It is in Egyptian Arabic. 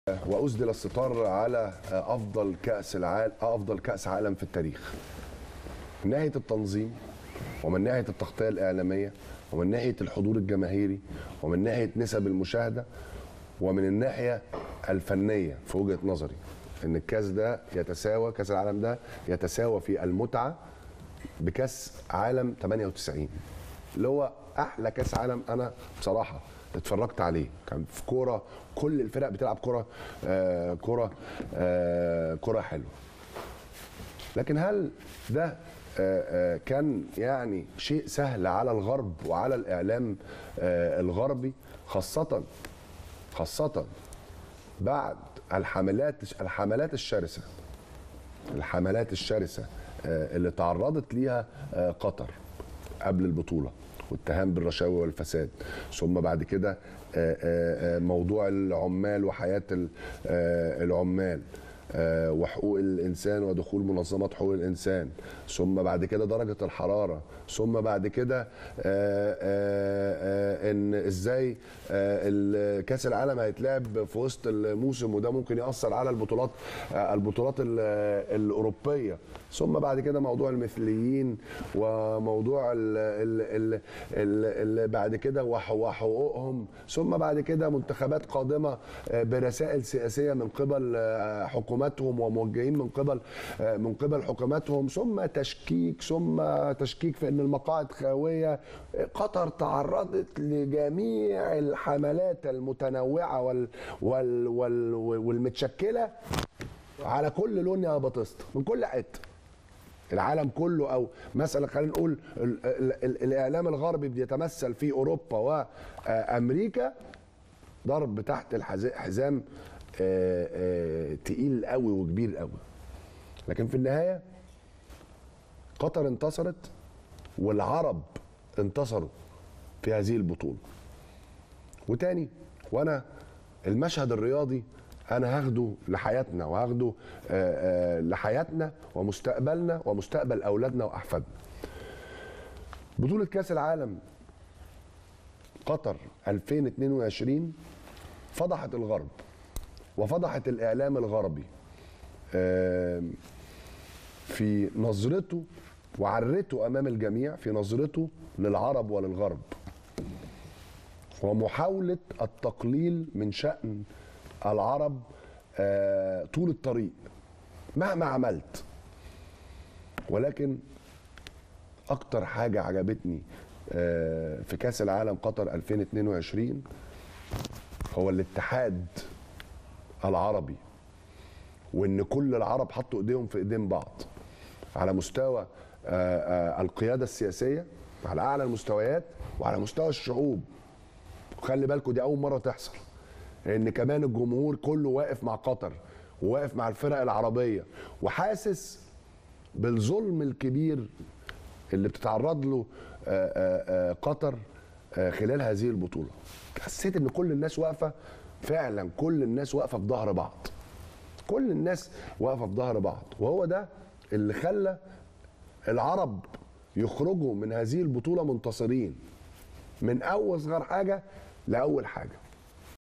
وأسدل الستار على أفضل كأس العالم أفضل كأس عالم في التاريخ. من ناحية التنظيم ومن ناحية التغطية الإعلامية ومن ناحية الحضور الجماهيري ومن ناحية نسب المشاهدة ومن الناحية الفنية في وجهة نظري إن الكأس ده يتساوى كأس العالم ده يتساوى في المتعة بكأس عالم 98 اللي هو أحلى كأس عالم أنا بصراحة اتفرجت عليه كان في كوره كل الفرق بتلعب كوره آه كوره آه كوره حلوه لكن هل ده آه آه كان يعني شيء سهل على الغرب وعلى الاعلام آه الغربي خاصه خاصه بعد الحملات الحملات الشرسه الحملات الشرسه آه اللي تعرضت ليها آه قطر قبل البطوله واتهام بالرشاوي والفساد ثم بعد كده موضوع العمال وحياه العمال وحقوق الانسان ودخول منظمات حقوق الانسان ثم بعد كده درجه الحراره ثم بعد كده ان ازاي كاس العالم هيتلعب في وسط الموسم وده ممكن ياثر على البطولات البطولات الاوروبيه ثم بعد كده موضوع المثليين وموضوع ال ال ال ال بعد كده وحقوقهم ثم بعد كده منتخبات قادمه برسائل سياسيه من قبل حكوماتهم وموجهين من قبل من قبل حكوماتهم ثم تشكيك ثم تشكيك في ان المقاعد خاويه قطر تعرضت لجميع الحملات المتنوعه وال وال وال والمتشكله على كل لون يا بطسطه من كل حته العالم كله او مثلا خلينا نقول ال ال ال الاعلام الغربي بيتمثل في اوروبا وامريكا ضرب تحت الحزام تقيل قوي وكبير قوي لكن في النهايه قطر انتصرت والعرب انتصروا في هذه البطوله وتاني وانا المشهد الرياضي انا هاخده لحياتنا وهاخده لحياتنا ومستقبلنا ومستقبل اولادنا واحفادنا بطوله كاس العالم قطر 2022 فضحت الغرب وفضحت الاعلام الغربي في نظرته وعرته امام الجميع في نظرته للعرب وللغرب ومحاوله التقليل من شان العرب طول الطريق مهما عملت ولكن اكتر حاجه عجبتني في كاس العالم قطر 2022 هو الاتحاد العربي وان كل العرب حطوا ايديهم في ايدين بعض على مستوى القياده السياسيه على اعلى المستويات وعلى مستوى الشعوب وخلي بالكم دي اول مره تحصل ان كمان الجمهور كله واقف مع قطر وواقف مع الفرق العربيه وحاسس بالظلم الكبير اللي بتتعرض له قطر خلال هذه البطوله حسيت ان كل الناس واقفه فعلا كل الناس واقفه في ظهر بعض كل الناس واقفه في ظهر بعض وهو ده اللي خلى العرب يخرجوا من هذه البطوله منتصرين من اول صغر حاجه لاول حاجه